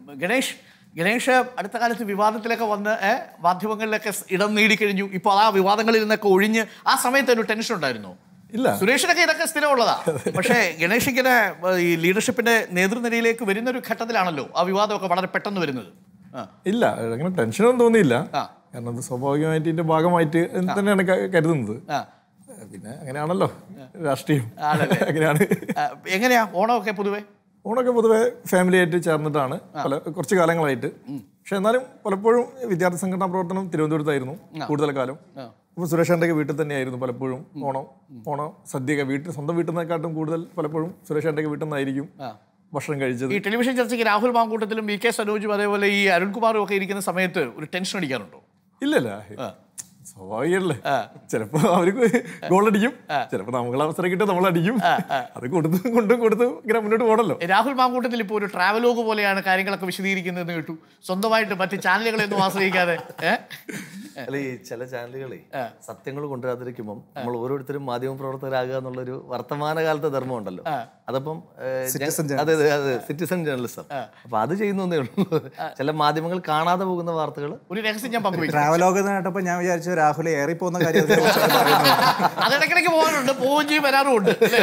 ഗണേഷ് ഗണേഷ് അടുത്ത കാലത്ത് വിവാദത്തിലൊക്കെ വന്ന് ഏ, മാധ്യമങ്ങളിലൊക്കെ സ് ഇടം നേടിക്കഴിഞ്ഞു ഇപ്പോൾ ആ വിവാദങ്ങളിൽ നിന്നൊക്കെ ഒഴിഞ്ഞ് ആ സമയത്ത് ഒരു ടെൻഷൻ ഉണ്ടായിരുന്നു ഇല്ല. സുരേഷിനൊക്കെ ഇതൊക്കെ സ്ഥിരമുള്ളതാ പക്ഷേ ഗണേഷ് ഇങ്ങനെ ഏ, ഈ ലീഡർഷിപ്പിന്റെ നേതൃനിരയിലേക്ക് വരുന്ന ഒരു ഘട്ടത്തിലാണല്ലോ ആ വിവാദമൊക്കെ വളരെ പെട്ടെന്ന് വരുന്നത് ആ ഇല്ല അങ്ങനെ ടെൻഷനൊന്നും തോന്നിയില്ല ആ. കാരണം അത് സ്വാഭാവികമായിട്ട് ഇതിന്റെ ഭാഗമായിട്ട് തന്നെയാണ് ക- കരുതുന്നത് ആ. പിന്നെ അങ്ങനെയാണല്ലോ രാഷ്ട്രീയം ആണല്ലേ? അങ്ങനെയാണ് ആ, എങ്ങനെയാ ഓണമൊക്കെ പൊതുവേ ഓണൊക്കെ പൊതുവെ ഫാമിലി ആയിട്ട് ചേർന്നിട്ടാണ് പല കുറച്ച് കാലങ്ങളായിട്ട് പക്ഷെ എന്നാലും പലപ്പോഴും വിദ്യാർത്ഥി സംഘടനാ പ്രവർത്തനം തിരുവനന്തപുരത്തായിരുന്നു കൂടുതൽ കാലം അപ്പോൾ സുരേഷേൻ്റെ വീട്ടിൽ തന്നെയായിരുന്നു പലപ്പോഴും ഓണം ഓണം സദ്യയൊക്കെ വീട്ടിൽ സ്വന്തം വീട്ടിൽ നിന്നെക്കാട്ടും കൂടുതൽ പലപ്പോഴും സുരേഷേൻ്റെ വീട്ടിൽ നിന്നായിരിക്കും ഭക്ഷണം കഴിച്ചത് ഈ ടെലിവിഷൻ ചർച്ചയ്ക്ക് രാഹുൽ മാങ്കൂട്ടത്തിലും വി കെ സനോജും അതേപോലെ ഈ അരുൺകുമാറും ഒക്കെ ഇരിക്കുന്ന സമയത്ത് ഒരു ടെൻഷൻ അടിക്കാറുണ്ടോ ഇല്ലല്ല സ്വാഭാവികല്ലേ ചിലപ്പോ അവർക്ക് ഗോൾ അടിക്കും ചിലപ്പോ നമുക്ക് അവസരം കിട്ടും നമ്മൾ അടിക്കും അത് കൊടുത്ത് കൊണ്ടും കൊടുത്ത് ഇങ്ങനെ മുന്നോട്ട് പോകണല്ലോ രാഹുൽ മാങ്കൂട്ടത്തിൽ ഇപ്പോൾ ഒരു ട്രാവലോഗ് പോലെയാണ് കാര്യങ്ങളൊക്കെ വിശദീകരിക്കുന്നതെന്ന് കേട്ടു സ്വന്തമായിട്ട് മറ്റ് ചാനലുകളെയൊന്നും ആശ്രയിക്കാതെ ഏ? അല്ല ഈ ചില ചാനലുകളെ സത്യങ്ങൾ കൊണ്ടുവരാതിരിക്കുമ്പോൾ നമ്മൾ ഓരോരുത്തരും മാധ്യമ പ്രവർത്തകരാകുക എന്നുള്ളൊരു വർത്തമാനകാലത്തെ ധർമ്മം ഉണ്ടല്ലോ അതപ്പം ഏഹ്, ഞാൻ- അതെ അതെ അതെ സിറ്റിസൺ ജേർണലിസം അപ്പൊ അത് ചെയ്യുന്നേ ഉള്ളൂ ചില മാധ്യമങ്ങൾ കാണാതെ പോകുന്ന വാർത്തകൾ ഒരു രഹസ്യം ഞാൻ പങ്കുവയ്ക്കും ട്രാവലോഗ് എന്ന് കേട്ടപ്പോൾ ഞാൻ വിചാരിച്ചു രാഹുൽ ഏറി പോകുന്ന കാര്യം അതിനെക്കുറിച്ചാണ് പറയുന്നത്. അതിടയ്ക്കിടയ്ക്ക് പോകാറുണ്ട് പോവുകയും ചെയ്യും വരാറും ഉണ്ട് അല്ലേ?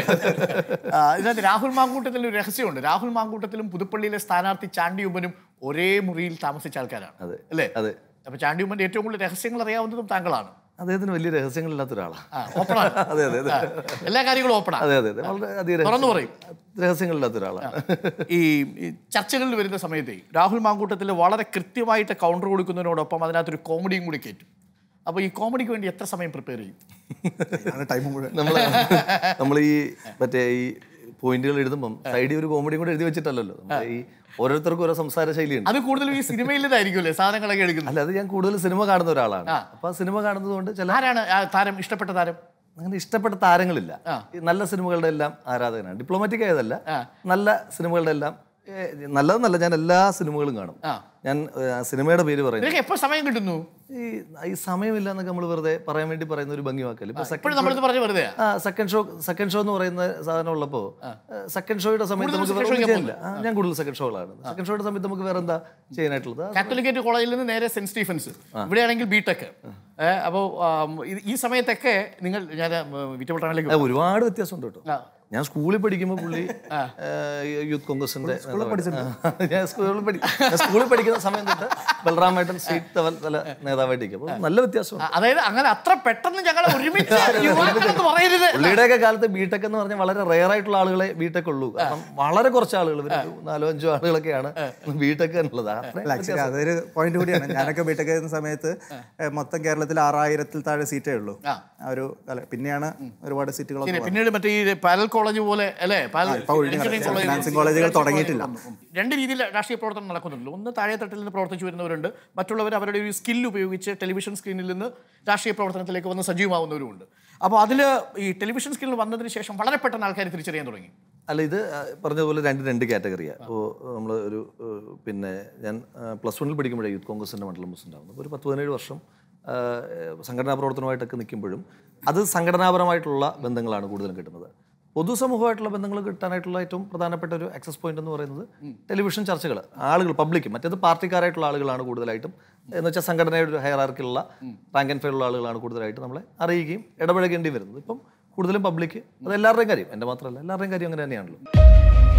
ആ, ഇതിനകത്ത് രാഹുൽ മാങ്കൂട്ടത്തിൽ ഒരു രഹസ്യമുണ്ട് രാഹുൽ മാങ്കൂട്ടത്തിലും പുതുപ്പള്ളിയിലെ സ്ഥാനാർത്ഥി ചാണ്ടിയുമ്മനും ഒരേ മുറിയിൽ താമസിച്ച ആൾക്കാരാണ് അതെ. അല്ലേ അതെ. അപ്പൊ ചാണ്ടിയുമ്മന്റെ ഏറ്റവും കൂടുതൽ രഹസ്യങ്ങൾ അറിയാവുന്നതും താങ്കളാണ് അദ്ദേഹത്തിന് വലിയ രഹസ്യങ്ങളില്ലാത്ത ഒരാളാണ് ആ, ഓപ്പണാണ് അതെ അതെ അതെ ആ, എല്ലാ കാര്യങ്ങളും ഓപ്പണാണ് അതെ അതെ അതെ വളരെ അധികം തുറന്നു രഹസ്യം- രഹസ്യങ്ങളില്ലാത്ത ഒരാളാണ് ഈ ഈ ചർച്ചകളിൽ വരുന്ന സമയത്ത് രാഹുൽ മാങ്കൂട്ടത്തിൽ വളരെ കൃത്യമായിട്ട് കൗണ്ടർ കൊടുക്കുന്നതിനോടൊപ്പം അതിനകത്തൊരു കോമഡിയും കൂടി കയറ്റും അപ്പോൾ ഈ കോമഡിക്ക് വേണ്ടി എത്ര സമയം പ്രിപ്പയർ ചെയ്യും ആണ് ടൈം മുഴുവൻ നമ്മൾ നമ്മൾ ഈ മറ്റേ ഈ പോയിന്റുകൾ എഴുതുമ്പം സൈഡിൽ ഒരു കോമഡി കൂടെ എഴുതി വെച്ചിട്ടല്ലല്ലോ നമ്മള് ഈ ഓരോരുത്തർക്കും ഓരോ സംസാര ശൈലിയുണ്ട് അത് കൂടുതലും ഈ സിനിമയിലേതായിരിക്കുമല്ലേ സാധനങ്ങളൊക്കെ എടുക്കുന്നത് അല്ല അത് ഞാൻ കൂടുതൽ സിനിമ കാണുന്ന ഒരാളാണ് അപ്പൊ ആ സിനിമ കാണുന്നത് കൊണ്ട് ചില ആരാണ് ആ താരം ഇഷ്ടപ്പെട്ട താരം അങ്ങനെ ഇഷ്ടപ്പെട്ട താരങ്ങളില്ല ഈ നല്ല സിനിമകളുടെ എല്ലാം ആരാധകനാണ് ഡിപ്ലോമാറ്റിക് ആയതല്ല നല്ല സിനിമകളുടെ എല്ലാം ഏ, നല്ലതെന്നല്ല ഞാൻ എല്ലാ സിനിമകളും കാണും ഞാൻ ഏ, ആ സിനിമയുടെ പേര് പറയുന്നത് നിനക്ക് എപ്പോൾ സമയം കിട്ടുന്നു ഈ ഈ സമയമില്ല എന്നൊക്കെ നമ്മൾ വെറുതെ പറയാൻ വേണ്ടി പറയുന്ന ഒരു ഭംഗി വാക്കല് ഇപ്പൊ എപ്പോഴും സെക്കൻഡ് നമ്മളിത് പറഞ്ഞ് വെറുതെ ആ സെക്കൻഡ് ഷോ സെക്കൻഡ് ഷോ എന്ന് പറയുന്ന സാധനം ഉള്ളപ്പോ സെക്കൻഡ് ഷോയുടെ സമയത്ത് നമുക്ക് വേറെ ഒന്നും ചെയ്യാനില്ല ആ, ഞാൻ കൂടുതൽ സെക്കൻഡ് ഷോകളാണ് സെക്കൻഡ് ഷോയുടെ സമയത്ത് നമുക്ക് വേറെ എന്താ ചെയ്യാനായിട്ടുള്ളത് ആ, കാത്തലിക്കേറ്റ് കോളേജിൽ നിന്ന് നേരെ സെന്റ് സ്റ്റീഫൻസ് ഇവിടെയാണെങ്കിൽ ബിടെക് അപ്പോൾ ഈ സമയത്തൊക്കെ നിങ്ങൾ ഞാൻ വിറ്റുപട്ടണത്തിലേക്ക് ആ, ഒരുപാട് വ്യത്യാസമുണ്ട് കേട്ടോ ആ. ഞാൻ സ്കൂളിൽ പഠിക്കുമ്പോൾ പുള്ളി ആ, യൂത്ത് കോൺഗ്രസിന്റെ ആ, ഞാൻ സ്കൂളിൽ പഠി ഞാൻ സ്കൂളിൽ പഠിക്കുന്ന സമയം തൊട്ട് ബലറാമേട്ടൻ സ്റ്റേറ്റ് തല തല നേതാവായിട്ടിരിക്കും അപ്പോൾ നല്ല വ്യത്യാസമുണ്ട് അതായത് അങ്ങനെ അത്ര പെട്ടെന്ന് ഞങ്ങൾ ഒരുമിച്ച് യുവാക്കളെന്ന് പറയരുത് പുള്ളിയുടെയൊക്കെ കാലത്ത് ബിടെക് എന്ന് പറഞ്ഞാൽ വളരെ റെയർ ആയിട്ടുള്ള ആളുകളെ ബിടെക് ഉള്ളൂ കാരണം വളരെ കുറച്ച് ആളുകൾ ഇവര് ഒരു നാലോ അഞ്ചോ ആളുകളൊക്കെയാണ് ബിടെക് എന്നുള്ളത് അത്രയും അല്ല ആക്ച്വലി അതൊരു പോയിന്റ് കൂടിയാണ് ഞാനൊക്കെ ബിടെക് ചെയ്യുന്ന സമയത്ത് ഏഹ്, മൊത്തം കേരളത്തിൽ ആറായിരത്തിൽ താഴെ സീറ്റേ ഉള്ളൂ ആ. ആ ഒരു കാല- പിന്നെയാണ് ഒരുപാട് സീറ്റുകളൊക്കെ പിന്നെ പിന്നീട് മറ്റേ ഈ പാരൽ കോളേജ് പോലെ അല്ലേ പാരൽ ഇപ്പൊ ഒഴിഞ്ഞ് എഞ്ചിനീയറിംഗ് കിടക്കുകയാണ്. കോളേജ്, ഫിനാൻസിംഗ് കോളേജുകൾ തുടങ്ങിയിട്ടില്ല. രണ്ട് രീതിയിൽ രാഷ്ട്രീയ പ്രവർത്തനം നടക്കുന്നുണ്ട് ഒന്ന് താഴെത്തട്ടിൽ നിന്ന് പ്രവർത്തിച്ചു വരുന്നവരുണ്ട് മറ്റുള്ളവർ അവരുടെ ഒരു സ്കിൽ ഉപയോഗിച്ച് ടെലിവിഷൻ സ്ക്രീനിൽ നിന്ന് രാഷ്ട്രീയ പ്രവർത്തനത്തിലേക്ക് വന്ന് സജീവമാവുന്നവരുമുണ്ട് അപ്പോൾ അതിൽ ഈ ടെലിവിഷൻ സ്ക്രീനിൽ വന്നതിന് ശേഷം വളരെ പെട്ടെന്ന് ആൾക്കാർ തിരിച്ചറിയാൻ തുടങ്ങി അല്ല ഇത് ആ, പറഞ്ഞതുപോലെ രണ്ട് രണ്ട് കാറ്റഗറിയാണ് അപ്പോൾ നമ്മൾ ഒരു ഏഹ്, പിന്നെ ഞാൻ പ്ലസ് വണ്ണിൽ പഠിക്കുമ്പോഴേ യൂത്ത് കോൺഗ്രസിൻ്റെ മണ്ഡലം പ്രസിഡന്റ് ആവുന്നത് ഒരു പത്ത് പതിനേഴ് വർഷം ആ, ഏഹ്, സംഘടനാ പ്രവർത്തനമായിട്ടൊക്കെ നിൽക്കുമ്പോഴും അത് സംഘടനാപരമായിട്ടുള്ള ബന്ധങ്ങളാണ് കൂടുതലും കിട്ടുന്നത് പൊതുസമൂഹമായിട്ടുള്ള ബന്ധങ്ങൾ കിട്ടാനായിട്ടുള്ള ഏറ്റവും പ്രധാനപ്പെട്ട ഒരു ആക്സസ് പോയിന്റ് എന്ന് പറയുന്നത് ടെലിവിഷൻ ചർച്ചകൾ ആളുകൾ പബ്ലിക് മറ്റേത് പാർട്ടിക്കാരായിട്ടുള്ള ആളുകളാണ് കൂടുതലായിട്ടും എന്ന് വെച്ചാൽ സംഘടനയുടെ ഒരു ഹയറാർക്കിലുള്ള റാങ്ക് ആൻഡ് ഫയലുള്ള ആളുകളാണ് കൂടുതലായിട്ട് നമ്മളെ അറിയുകയും ഇടപഴകേണ്ടി വരുന്നത് ഇപ്പം കൂടുതലും പബ്ലിക് അത് എല്ലാവരുടെയും കാര്യം എൻ്റെ മാത്രമല്ല എല്ലാവരുടെയും കാര്യം അങ്ങനെ തന്നെയാണല്ലോ